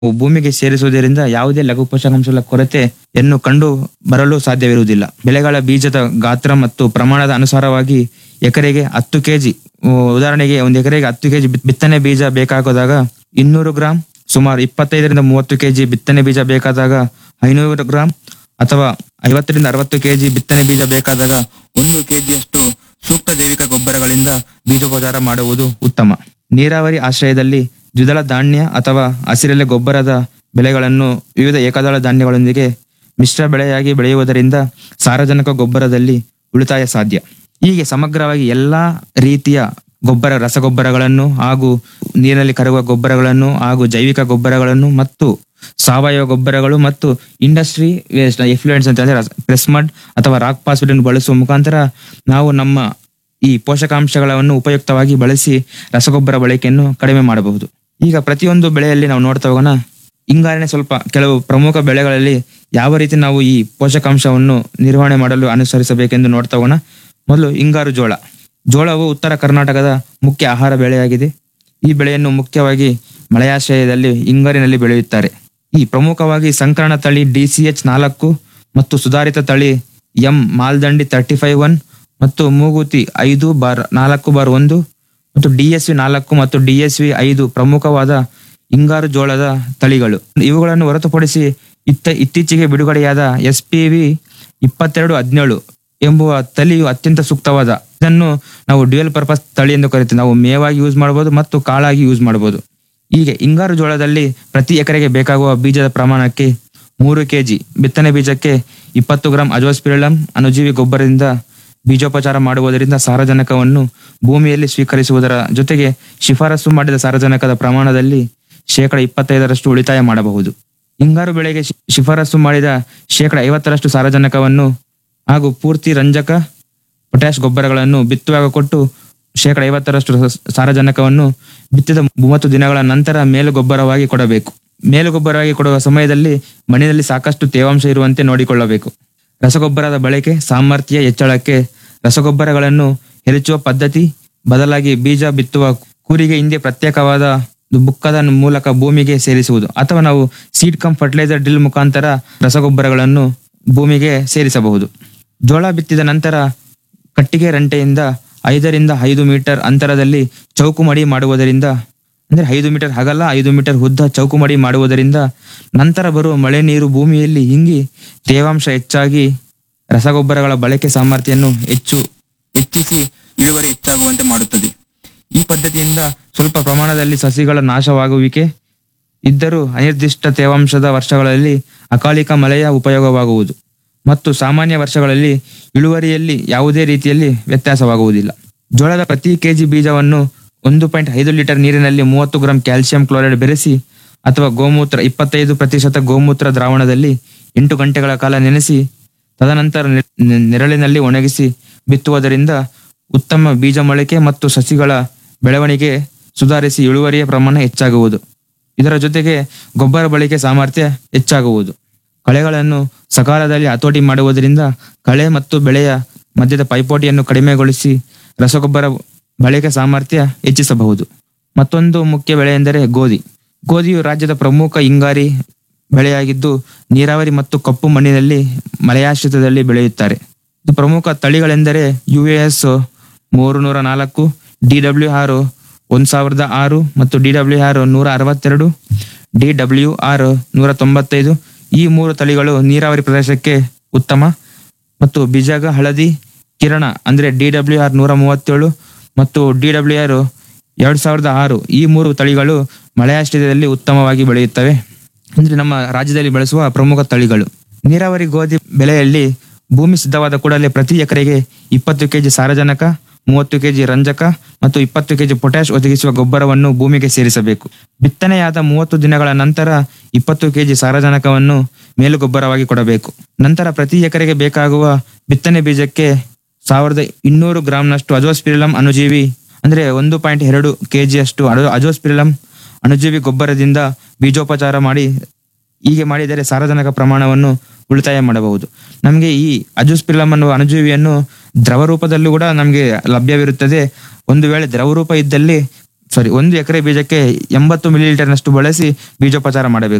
ಭೂಮಿಗೆ ಸೇರಿಸುವುದರಿಂದ ಯಾವುದೇ ಲಘು ಪೋಷಕಾಂಶಗಳ ಕೊರತೆಯನ್ನು ಕಂಡು ಬರಲು ಸಾಧ್ಯವಿರುವುದಿಲ್ಲ ಬೆಳೆಗಳ ಬೀಜದ ಗಾತ್ರ ಮತ್ತು ಪ್ರಮಾಣದ ಅನುಸಾರವಾಗಿ ಎಕರೆಗೆ ಹತ್ತು ಕೆಜಿ ಉದಾಹರಣೆಗೆ ಒಂದು ಎಕರೆಗೆ ಹತ್ತು ಕೆಜಿ ಬಿತ್ತನೆ ಬೀಜ ಬೇಕಾದಾಗ ಇನ್ನೂರು ಗ್ರಾಂ ಸುಮಾರು ಇಪ್ಪತ್ತೈದರಿಂದ ಮೂವತ್ತು ಕೆಜಿ ಬಿತ್ತನೆ ಬೀಜ ಬೇಕಾದಾಗ ಐನೂರು ಗ್ರಾಂ ಅಥವಾ ಐವತ್ತರಿಂದ ಅರವತ್ತು ಕೆಜಿ ಬಿತ್ತನೆ ಬೀಜ ಬೇಕಾದಾಗ ಒಂದು ಕೆಜಿಯಷ್ಟು ಸೂಕ್ತ ಜೈವಿಕ ಗೊಬ್ಬರಗಳಿಂದ ಬೀಜೋಪಚಾರ ಮಾಡುವುದು ಉತ್ತಮ ನೀರಾವರಿ ಆಶ್ರಯದಲ್ಲಿ ದ್ವಿದಳ ಧಾನ್ಯ ಅಥವಾ ಹಸಿರೆಲೆ ಗೊಬ್ಬರದ ಬೆಳೆಗಳನ್ನು ವಿವಿಧ ಏಕದಳ ಧಾನ್ಯಗಳೊಂದಿಗೆ ಮಿಶ್ರ ಬೆಳೆಯಾಗಿ ಬೆಳೆಯುವುದರಿಂದ ಸಾರಜನಕ ಗೊಬ್ಬರದಲ್ಲಿ ಉಳಿತಾಯ ಸಾಧ್ಯ ಹೀಗೆ ಸಮಗ್ರವಾಗಿ ಎಲ್ಲಾ ರೀತಿಯ ಗೊಬ್ಬರ ರಸಗೊಬ್ಬರಗಳನ್ನು ಹಾಗೂ ನೀರಿನಲ್ಲಿ ಕರಗುವ ಗೊಬ್ಬರಗಳನ್ನು ಹಾಗೂ ಜೈವಿಕ ಗೊಬ್ಬರಗಳನ್ನು ಮತ್ತು ಸಾವಯವ ಗೊಬ್ಬರಗಳು ಮತ್ತು ಇಂಡಸ್ಟ್ರಿ ವೇಸ್ಟ್ ಎಫ್ಲುಯೆಂಟ್ಸ್ ಅಂತ ಅಂದ್ರೆ ಪ್ರೆಸ್ಮಡ್ ಅಥವಾ ರಾಕ್ ಪಾಸ್ಪಿಟ್ ಬಳಸುವ ಮುಖಾಂತರ ನಾವು ನಮ್ಮ ಈ ಪೋಷಕಾಂಶಗಳನ್ನು ಉಪಯುಕ್ತವಾಗಿ ಬಳಸಿ ರಸಗೊಬ್ಬರ ಬಳಕೆಯನ್ನು ಕಡಿಮೆ ಮಾಡಬಹುದು ಈಗ ಪ್ರತಿಯೊಂದು ಬೆಳೆಯಲ್ಲಿ ನಾವು ನೋಡ್ತಾ ಹೋಗೋಣ ಹಿಂಗಾರಿನ ಸ್ವಲ್ಪ ಕೆಲವು ಪ್ರಮುಖ ಬೆಳೆಗಳಲ್ಲಿ ಯಾವ ರೀತಿ ನಾವು ಈ ಪೋಷಕಾಂಶವನ್ನು ನಿರ್ವಹಣೆ ಮಾಡಲು ಅನುಸರಿಸಬೇಕೆಂದು ನೋಡ್ತಾ ಹೋಗೋಣ ಮೊದಲು ಹಿಂಗಾರು ಜೋಳ ಜೋಳವು ಉತ್ತರ ಕರ್ನಾಟಕದ ಮುಖ್ಯ ಆಹಾರ ಬೆಳೆಯಾಗಿದೆ ಈ ಬೆಳೆಯನ್ನು ಮುಖ್ಯವಾಗಿ ಮಳೆಯಾಶ್ರಯದಲ್ಲಿ ಹಿಂಗಾರಿನಲ್ಲಿ ಬೆಳೆಯುತ್ತಾರೆ ಈ ಪ್ರಮುಖವಾಗಿ ಸಂಕರಣ ತಳಿ ಡಿಸಿಎಚ್ ನಾಲ್ಕು ಮತ್ತು ಸುಧಾರಿತ ತಳಿ M Maldandi thirty five one ಮತ್ತು ಮೂಗುತಿ ಐದು ಬಾರ್ ನಾಲ್ಕು ಬಾರ್ ಒಂದು ಮತ್ತು ಡಿಎಸ್ವಿ ನಾಲ್ಕು ಮತ್ತು ಡಿಎಸ್ವಿ ಐದು ಪ್ರಮುಖವಾದ ಹಿಂಗಾರು ಜೋಳದ ತಳಿಗಳು ಇವುಗಳನ್ನು ಹೊರತುಪಡಿಸಿ ಇತ್ತ ಇತ್ತೀಚೆಗೆ ಬಿಡುಗಡೆಯಾದ ಎಸ್ ಪಿ ವಿ ಇಪ್ಪತ್ತೆರಡು ಹದಿನೇಳು ಎಂಬುವ ತಳಿಯು ಅತ್ಯಂತ ಸೂಕ್ತವಾದ ಇದನ್ನು ನಾವು ಡ್ಯುಯಲ್ ಪರ್ಪಸ್ ತಳಿ ಎಂದು ಕರಿತೀವಿ ನಾವು ಮೇವಾಗಿ ಯೂಸ್ ಮಾಡಬಹುದು ಮತ್ತು ಕಾಳಾಗಿ ಯೂಸ್ ಮಾಡಬಹುದು ಹೀಗೆ ಹಿಂಗಾರು ಜೋಳದಲ್ಲಿ ಪ್ರತಿ ಎಕರೆಗೆ ಬೇಕಾಗುವ ಬೀಜದ ಪ್ರಮಾಣಕ್ಕೆ ಮೂರು ಕೆಜಿ ಬಿತ್ತನೆ ಬೀಜಕ್ಕೆ ಇಪ್ಪತ್ತು ಗ್ರಾಂ ಅಜೋಸ್ಪಿರಲಂ ಅನುಜೀವಿ ಗೊಬ್ಬರದಿಂದ ಬೀಜೋಪಚಾರ ಮಾಡುವುದರಿಂದ ಸಾರಜನಕವನ್ನು ಭೂಮಿಯಲ್ಲಿ ಸ್ವೀಕರಿಸುವುದರ ಜೊತೆಗೆ ಶಿಫಾರಸು ಮಾಡಿದ ಸಾರಜನಕದ ಪ್ರಮಾಣದಲ್ಲಿ ಶೇಕಡ ಇಪ್ಪತ್ತೈದರಷ್ಟು ಉಳಿತಾಯ ಮಾಡಬಹುದು ಹಿಂಗಾರು ಬೆಳೆಗೆ ಶಿ- ಶಿಫಾರಸು ಮಾಡಿದ ಶೇಕಡ ಐವತ್ತರಷ್ಟು ಸಾರಜನಕವನ್ನು ಹಾಗೂ ಪೂರ್ತಿ ರಂಜಕ ಪೊಟ್ಯಾಶ್ ಗೊಬ್ಬರಗಳನ್ನು ಬಿತ್ತುವಾಗ ಕೊಟ್ಟು ಶೇಕಡ ಐವತ್ತರಷ್ಟು ಸ- ಸಾರಜನಕವನ್ನು ಬಿತ್ತಿದ ಮೂವತ್ತು ದಿನಗಳ ನಂತರ ಮೇಲು ಗೊಬ್ಬರವಾಗಿ ಕೊಡಬೇಕು ಮೇಲು ಗೊಬ್ಬರವಾಗಿ ಕೊಡುವ ಸಮಯದಲ್ಲಿ ಮಣ್ಣಿನಲ್ಲಿ ಸಾಕಷ್ಟು ತೇವಾಂಶ ಇರುವಂತೆ ನೋಡಿಕೊಳ್ಳಬೇಕು ರಸಗೊಬ್ಬರದ ಬಳಕೆ ಸಾಮರ್ಥ್ಯ ಹೆಚ್ಚಳಕ್ಕೆ ರಸಗೊಬ್ಬರಗಳನ್ನು ಹೆರಚುವ ಪದ್ಧತಿ ಬದಲಾಗಿ ಬೀಜ ಬಿತ್ತುವ ಕೂರಿಗೆ ಹಿಂದೆ ಪ್ರತ್ಯೇಕವಾದ ಬುಕ್ಕದ ಮೂಲಕ ಭೂಮಿಗೆ ಸೇರಿಸುವುದು ಅಥವಾ ನಾವು ಸೀಡ್ ಕಮ್ ಫರ್ಟಿಲೈಸರ್ ಡ್ರಿಲ್ ಮುಖಾಂತರ ರಸಗೊಬ್ಬರಗಳನ್ನು ಭೂಮಿಗೆ ಸೇರಿಸಬಹುದು ಜೋಳ ಬಿತ್ತಿದ ನಂತರ ಕಟ್ಟಿಗೆ ರಂಟೆಯಿಂದ ಐದರಿಂದ ಐದು ಮೀಟರ್ ಅಂತರದಲ್ಲಿ ಚೌಕುಮಡಿ ಮಾಡುವುದರಿಂದ ಅಂದ್ರೆ ಐದು ಮೀಟರ್ ಅಗಲ ಐದು ಮೀಟರ್ ಉದ್ದ ಚೌಕುಮಡಿ ಮಾಡುವುದರಿಂದ ನಂತರ ಬರುವ ಮಳೆ ನೀರು ಭೂಮಿಯಲ್ಲಿ ಹಿಂಗಿ ತೇವಾಂಶ ಹೆಚ್ಚಾಗಿ ರಸಗೊಬ್ಬರಗಳ ಬಳಕೆ ಸಾಮರ್ಥ್ಯವನ್ನು ಹೆಚ್ಚು ಹೆಚ್ಚಿಸಿ ಇಳುವರಿ ಹೆಚ್ಚಾಗುವಂತೆ ಮಾಡುತ್ತದೆ ಈ ಪದ್ಧತಿಯಿಂದ ಸ್ವಲ್ಪ ಪ್ರಮಾಣದಲ್ಲಿ ಸಸಿಗಳ ನಾಶವಾಗುವಿಕೆ ಇದ್ದರೂ ಅನಿರ್ದಿಷ್ಟ ತೇವಾಂಶದ ವರ್ಷಗಳಲ್ಲಿ ಅಕಾಲಿಕ ಮಳೆಯ ಉಪಯೋಗವಾಗುವುದು ಮತ್ತು ಸಾಮಾನ್ಯ ವರ್ಷಗಳಲ್ಲಿ ಇಳುವರಿಯಲ್ಲಿ ಯಾವುದೇ ರೀತಿಯಲ್ಲಿ ವ್ಯತ್ಯಾಸವಾಗುವುದಿಲ್ಲ ಜೋಳದ ಪ್ರತಿ ಕೆಜಿ ಬೀಜವನ್ನು ಒಂದು ಪಾಯಿಂಟ್ ಐದು ಲೀಟರ್ ನೀರಿನಲ್ಲಿ ಮೂವತ್ತು ಗ್ರಾಂ ಕ್ಯಾಲ್ಸಿಯಂ ಕ್ಲೋರೈಡ್ ಬೆರೆಸಿ ಅಥವಾ ಗೋಮೂತ್ರ ಇಪ್ಪತ್ತೈದು ಪ್ರತಿಶತ ಗೋಮೂತ್ರ ದ್ರಾವಣದಲ್ಲಿ ಎಂಟು ಗಂಟೆಗಳ ಕಾಲ ನೆನೆಸಿ ತದನಂತರ ನೆ- ನೆ- ನೆರಳಿನಲ್ಲಿ ಒಣಗಿಸಿ ಬಿತ್ತುವುದರಿಂದ ಉತ್ತಮ ಬೀಜ ಮೊಳಕೆ ಮತ್ತು ಸಸಿಗಳ ಬೆಳವಣಿಗೆ ಸುಧಾರಿಸಿ ಇಳುವರಿಯ ಪ್ರಮಾಣ ಹೆಚ್ಚಾಗುವುದು ಇದರ ಜೊತೆಗೆ ಗೊಬ್ಬರ ಬಳಕೆ ಸಾಮರ್ಥ್ಯ ಹೆಚ್ಚಾಗುವುದು ಕಳೆಗಳನ್ನು ಸಕಾಲದಲ್ಲಿ ಹತೋಟಿ ಮಾಡುವುದರಿಂದ ಕಳೆ ಮತ್ತು ಬೆಳೆಯ ಮಧ್ಯದ ಪೈಪೋಟಿಯನ್ನು ಕಡಿಮೆಗೊಳಿಸಿ ರಸಗೊಬ್ಬರ ಬಳಕೆ ಸಾಮರ್ಥ್ಯ ಹೆಚ್ಚಿಸಬಹುದು ಮತ್ತೊಂದು ಮುಖ್ಯ ಬೆಳೆ ಎಂದರೆ ಗೋಧಿ ಗೋಧಿಯು ರಾಜ್ಯದ ಪ್ರಮುಖ ಹಿಂಗಾರಿ ಬೆಳೆಯಾಗಿದ್ದು ನೀರಾವರಿ ಮತ್ತು ಕಪ್ಪು ಮಣ್ಣಿನಲ್ಲಿ ಮಳೆಯಾಶ್ರಿತದಲ್ಲಿ ಬೆಳೆಯುತ್ತಾರೆ ಇದು ಪ್ರಮುಖ ತಳಿಗಳೆಂದರೆ ಯು ಎಸ್ ಮೂರು ನೂರ ನಾಲ್ಕು ಡಿ ಡಬ್ಲ್ಯೂ ಆರು ಒಂದ್ ಸಾವಿರದ ಆರು ಮತ್ತು ಡಿ ಡಬ್ಲ್ಯೂ ಆರ್ ನೂರ ಅರವತ್ತೆರಡು ಡಿ ಡಬ್ಲ್ಯೂ ಆರ್ ನೂರ ತೊಂಬತ್ತೈದು ಈ ಮೂರು ತಳಿಗಳು ನೀರಾವರಿ ಪ್ರದೇಶಕ್ಕೆ ಉತ್ತಮ ಮತ್ತು ಬಿಜಾಗ ಹಳದಿ ಕಿರಣ ಅಂದ್ರೆ ಡಿ ಡಬ್ಲ್ಯೂ ಆರ್ ನೂರ ಮೂವತ್ತೇಳು ಮತ್ತು ಡಿ ಡಬ್ಲ್ಯೂ ಆರ್ ಎರಡ್ ಸಾವಿರದ ಆರು ಈ ಮೂರು ತಳಿಗಳು ಮಳೆಯಾಶ್ರಿತದಲ್ಲಿ ಉತ್ತಮವಾಗಿ ಬೆಳೆಯುತ್ತವೆ ಅಂದ್ರೆ ನಮ್ಮ ರಾಜ್ಯದಲ್ಲಿ ಬೆಳೆಸುವ ಪ್ರಮುಖ ತಳಿಗಳು ನೀರಾವರಿ ಗೋಧಿ ಬೆಳೆಯಲ್ಲಿ ಭೂಮಿ ಸಿದ್ಧವಾದ ಕೂಡಲೇ ಪ್ರತಿ ಎಕರೆಗೆ ಇಪ್ಪತ್ತು ಕೆಜಿ ಸಾರಜನಕ ಮೂವತ್ತು ಕೆಜಿ ರಂಜಕ ಮತ್ತು ಇಪ್ಪತ್ತು ಕೆಜಿ ಪೊಟ್ಯಾಶ್ ಒದಗಿಸುವ ಗೊಬ್ಬರವನ್ನು ಭೂಮಿಗೆ ಸೇರಿಸಬೇಕು ಬಿತ್ತನೆಯಾದ ಮೂವತ್ತು ದಿನಗಳ ನಂತರ ಇಪ್ಪತ್ತು ಕೆಜಿ ಸಾರಜನಕವನ್ನು ಮೇಲು ಗೊಬ್ಬರವಾಗಿ ಕೊಡಬೇಕು ನಂತರ ಪ್ರತಿ ಎಕರೆಗೆ ಬೇಕಾಗುವ ಬಿತ್ತನೆ ಬೀಜಕ್ಕೆ ಸಾವಿರದ ಇನ್ನೂರು ಗ್ರಾಂನಷ್ಟು ಅಜೋಸ್ಪಿರಿಲಂ ಅಣುಜೀವಿ ಅಂದ್ರೆ ಒಂದು ಪಾಯಿಂಟ್ ಎರಡು ಕೆಜಿಯಷ್ಟು ಅಜೋಸ್ಪಿರಿಲಂ ಅಣುಜೀವಿ ಗೊಬ್ಬರದಿಂದ ಬೀಜೋಪಚಾರ ಮಾಡಿ ಹೀಗೆ ಮಾಡಿದರೆ ಸಾರಜನಕ ಪ್ರಮಾಣವನ್ನು ಉಳಿತಾಯ ಮಾಡಬಹುದು ನಮಗೆ ಈ ಅಜೋಸ್ಪಿರಿಲಂ ಅನ್ನುವ ಅಣುಜೀವಿಯನ್ನು ದ್ರವ ರೂಪದಲ್ಲೂ ಕೂಡ ನಮಗೆ ಲಭ್ಯವಿರುತ್ತದೆ ಒಂದು ವೇಳೆ ದ್ರವ ರೂಪ ಇದ್ದಲ್ಲಿ ಸಾರಿ ಒಂದು ಎಕರೆ ಬೀಜಕ್ಕೆ ಎಂಬತ್ತು ಮಿಲಿಲೀಟರ್ನಷ್ಟು ಬಳಸಿ ಬೀಜೋಪಚಾರ ಮಾಡಬೇಕು